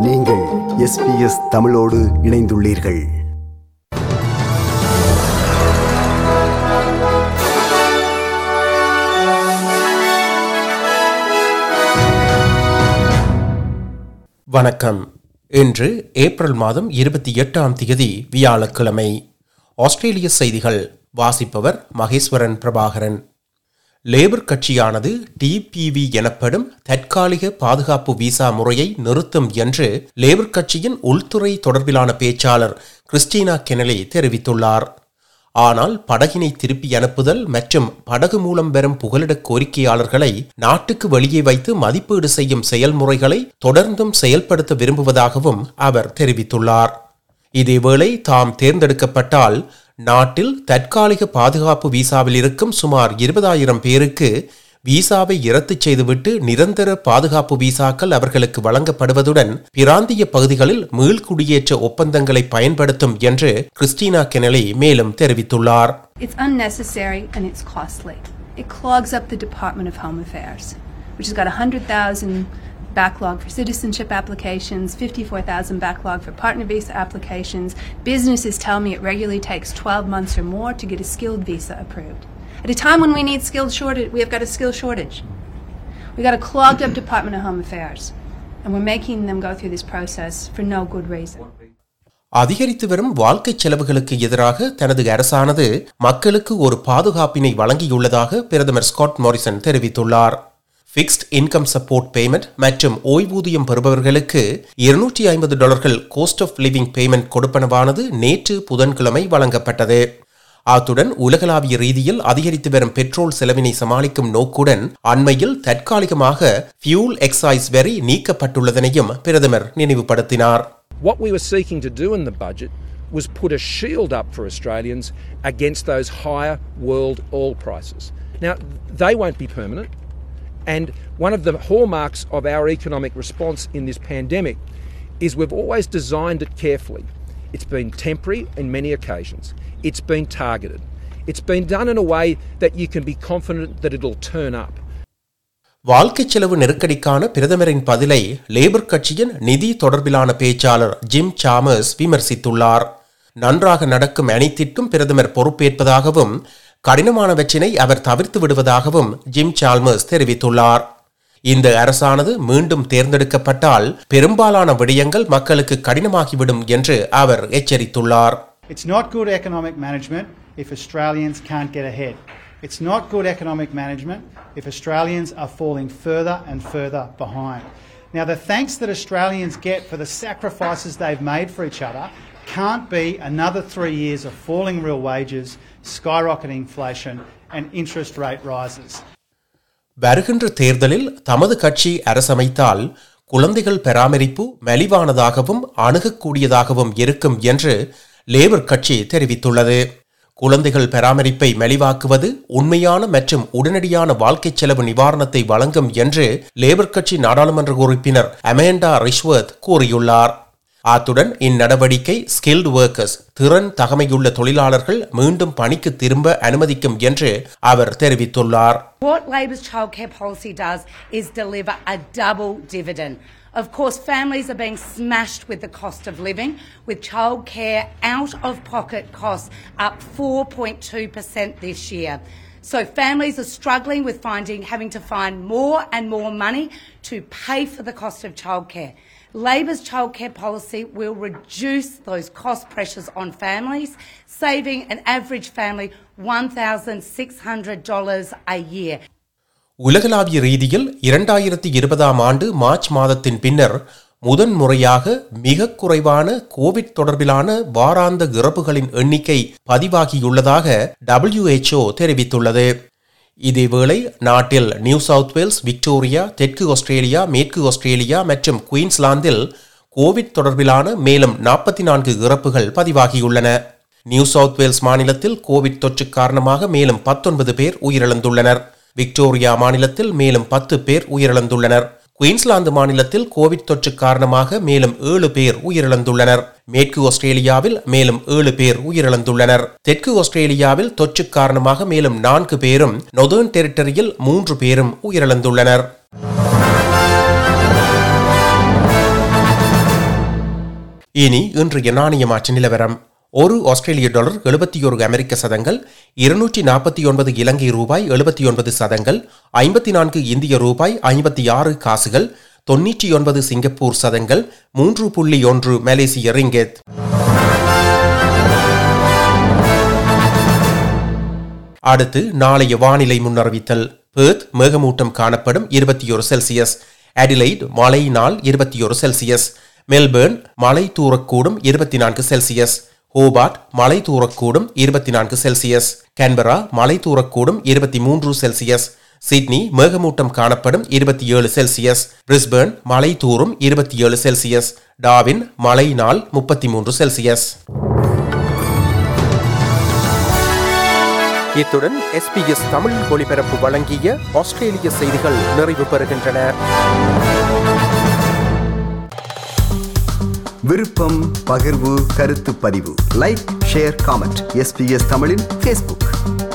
நீங்கள் எஸ்பிஎஸ் தமிழோடு இணைந்துள்ளீர்கள் வணக்கம் இன்று ஏப்ரல் மாதம் இருபத்தி எட்டாம் தேதி வியாழக்கிழமை ஆஸ்திரேலிய செய்திகள் வாசிப்பவர் மகேஸ்வரன் பிரபாகரன் லேபர் கட்சியானது டிபிவி எனப்படும் தற்காலிக பாதுகாப்பு விசா முறையை நிறுத்தும் என்று லேபர் கட்சியின் உள்துறை தொடர்பிலான பேச்சாளர் கிறிஸ்டினா கெனலி தெரிவித்துள்ளார் ஆனால் படகினை திருப்பி அனுப்புதல் மற்றும் படகு மூலம் பெறும் புகலிட கோரிக்கையாளர்களை நாட்டுக்கு வெளியே வைத்து மதிப்பீடு செய்யும் செயல்முறைகளை தொடர்ந்தும் செயல்படுத்த விரும்புவதாகவும் அவர் தெரிவித்துள்ளார் இதேவேளை தாம் தேர்ந்தெடுக்கப்பட்டால் நாட்டில் தற்காலிக பாதுகாப்பு விசாவில் இருக்கும் சுமார் இருபதாயிரம் பேருக்கு விசாவை இரத்து செய்துவிட்டு நிரந்தர பாதுகாப்பு விசாக்கள் அவர்களுக்கு வழங்கப்படுவதுடன் பிராந்திய பகுதிகளில் மீள்குடியேற்ற ஒப்பந்தங்களை பயன்படுத்தும் என்று கிறிஸ்டினா கெனலி மேலும் தெரிவித்துள்ளார் It's unnecessary and it's costly. It clogs up the Department of Home Affairs, which has got 100,000 backlog for citizenship applications, 54,000 backlog for partner visa applications. Businesses tell me it regularly takes 12 months or more to get a skilled visa approved. At a time when we need skilled shortage, we have got a skill shortage. We got a clogged up Department of Home Affairs, and we're making them go through this process for no good reason. அதிகரித்து வரும் வாழ்க்கை செலவுகளுக்கு எதிராக தனது அரசானது மக்களுக்கு ஒரு பாதுகாப்பினை வழங்கியுள்ளதாக பிரதமர் ஸ்காட் மாரிசன் தெரிவித்துள்ளார் ஃபிக்ஸ்ட் இன்கம் சப்போர்ட் பேமெண்ட் மற்றும் ஓய்வூதியம் பெறுபவர்களுக்கு இருநூற்றி ஐம்பது டாலர்கள் கோஸ்ட் ஆஃப் லிவிங் பேமெண்ட் கொடுப்பனவானது நேற்று புதன்கிழமை வழங்கப்பட்டது அத்துடன் உலகளாவிய ரீதியில் அதிகரித்து வரும் பெட்ரோல் செலவினை சமாளிக்கும் நோக்குடன் அண்மையில் தற்காலிகமாக ஃபியூல் எக்ஸைஸ் வரி நீக்கப்பட்டுள்ளதனையும் பிரதமர் நினைவுபடுத்தினார் What we were seeking to do in the budget was put a shield up for Australians against those higher world oil prices. Now, they won't be permanent, and one of the hallmarks of our economic response in this pandemic is we've always designed it carefully. It's been temporary in many occasions, it's been targeted, it's been done in a way that you can be confident that it'll turn up. வாழ்க்கை செலவு நெருக்கடிக்கான பிரதமரின் பதிலை labour கட்சியின் நிதி தொடர்பிலான பேச்சாளர் gym Chalmers விமர்சித்துள்ளார் நன்றாக நடக்கும் அனைத்திற்கும் பிரதமர் பொறுப்பேற்பதாகவும் கடினமானவற்றினை அவர் தவிர்த்து விடுவதாகவும் ஜிம் சால்மர்ஸ் தெரிவித்துள்ளார் இந்த அரசானது மீண்டும் தேர்ந்தெடுக்கப்பட்டால் பெரும்பாலான விடயங்கள் மக்களுக்கு கடினமாகிவிடும் என்று அவர் எச்சரித்துள்ளார் It's not good economic management if Australians can't get ahead. It's not good economic management if Australians are falling further and further behind. Now, the thanks that Australians get for the sacrifices they've made for each other can't be another three years of falling real wages, skyrocketing inflation, and interest rate rises. வருகின்ற தேர்தலில் தமது கட்சி அரசமைத்தால் குழந்தைகள் பராமரிப்பு மலிவானதாகவும் அணுகக்கூடியதாகவும் இருக்கும் என்று labour கட்சி தெரிவித்துள்ளது குழந்தைகள் பராமரிப்பை மலிவாக்குவது உண்மையான மற்றும் உடனடியான வாழ்க்கை செலவு நிவாரணத்தை வழங்கும் என்று லேபர் கட்சி நாடாளுமன்ற உறுப்பினர் அமேண்டா ரிஷ்வர்த் கூறியுள்ளார் அத்துடன் இந்நடவடிக்கை ஸ்கில்டு ஒர்க்கர்ஸ் திறன் தகமையுள்ள தொழிலாளர்கள் மீண்டும் பணிக்கு திரும்ப அனுமதிக்கும் என்று அவர் தெரிவித்துள்ளார் What Labor's childcare policy does is deliver a double dividend. Of course, families are being smashed with the cost of living, with childcare out of pocket costs up 4.2% this year. So families are struggling with finding, having to find more and more money to pay for the cost of childcare. Labor's childcare policy will reduce those cost pressures on families, saving an average family $1,600 a year. உலகளாவிய ரீதியில் இரண்டாயிரத்தி இருபதாம் ஆண்டு March மாதத்தின் பின்னர் முதன் முறையாக மிக குறைவான கோவிட் தொடர்பிலான வாராந்த இறப்புகளின் எண்ணிக்கை பதிவாகியுள்ளதாக WHO தெரிவித்துள்ளது இதேவேளை நாட்டில் நியூ சவுத் வேல்ஸ் விக்டோரியா தெற்கு ஆஸ்திரேலியா மேற்கு ஆஸ்திரேலியா மற்றும் குயின்ஸ்லாந்தில் கோவிட் தொடர்பிலான மேலும் நாற்பத்தி நான்கு இறப்புகள் பதிவாகியுள்ளன நியூ சவுத் வேல்ஸ் மாநிலத்தில் கோவிட் தொற்று காரணமாக மேலும் பத்தொன்பது பேர் உயிரிழந்துள்ளனர் விக்டோரியா மாநிலத்தில் மேலும் பத்து பேர் உயிரிழந்துள்ளனர் குயின்ஸ்லாந்து மாநிலத்தில் கோவிட் தொற்று காரணமாக மேலும் ஏழு பேர் உயிரிழந்துள்ளனர் மேற்கு ஆஸ்திரேலியாவில் மேலும் ஏழு பேர் உயிரிழந்துள்ளனர் தெற்கு ஆஸ்திரேலியாவில் தொற்று காரணமாக மேலும் நான்கு பேரும் நொதர்ன் டெரிட்டரியில் மூன்று பேரும் உயிரிழந்துள்ளனர் இனி இன்றைய நாணய மாற்று நிலவரம் ஒரு ஆஸ்திரேலிய டாலர் எழுபத்தி ஒரு அமெரிக்க சதங்கள் இருநூற்றி நாற்பத்தி ஒன்பது இலங்கை ரூபாய் எழுபத்தி ஒன்பது சதங்கள் ஐம்பத்தி நான்கு இந்திய ரூபாய் ஐம்பத்தி ஆறு காசுகள் தொன்னூற்றி ஒன்பது சிங்கப்பூர் சதங்கள் மூன்று புள்ளி ஒன்று மலேசிய ரிங்கெத் அடுத்து நாளைய வானிலை முன்னறிவித்தல் பேர்த் மேகமூட்டம் காணப்படும் இருபத்தி ஒரு செல்சியஸ் அடிலைட் மழை நாள் இருபத்தி ஒரு செல்சியஸ் மெல்பேர்ன் மழை தூரக்கூடும் இருபத்தி நான்கு செல்சியஸ் ஹோபார்ட் மழை தூரக்கூடும் இருபத்தி நான்கு செல்சியஸ் கேன்பரா மழை தூரக்கூடும் இருபத்தி மூன்று செல்சியஸ் சிட்னி மேகமூட்டம் காணப்படும் இருபத்தி ஏழு செல்சியஸ் பிரிஸ்பேர்ன் மழை தூரும் இருபத்தி ஏழு செல்சியஸ் டாவின் மழை நாள் முப்பத்தி மூன்று செல்சியஸ் இத்துடன் எஸ்பிஎஸ் தமிழ் ஒளிபரப்பு வழங்கிய ஆஸ்திரேலிய செய்திகள் நிறைவு பெறுகின்றன விருப்பம் பகிர்வு கருத்து பதிவு லைக் ஷேர் காமெண்ட் எஸ்பிஎஸ் தமிழின் ஃபேஸ்புக்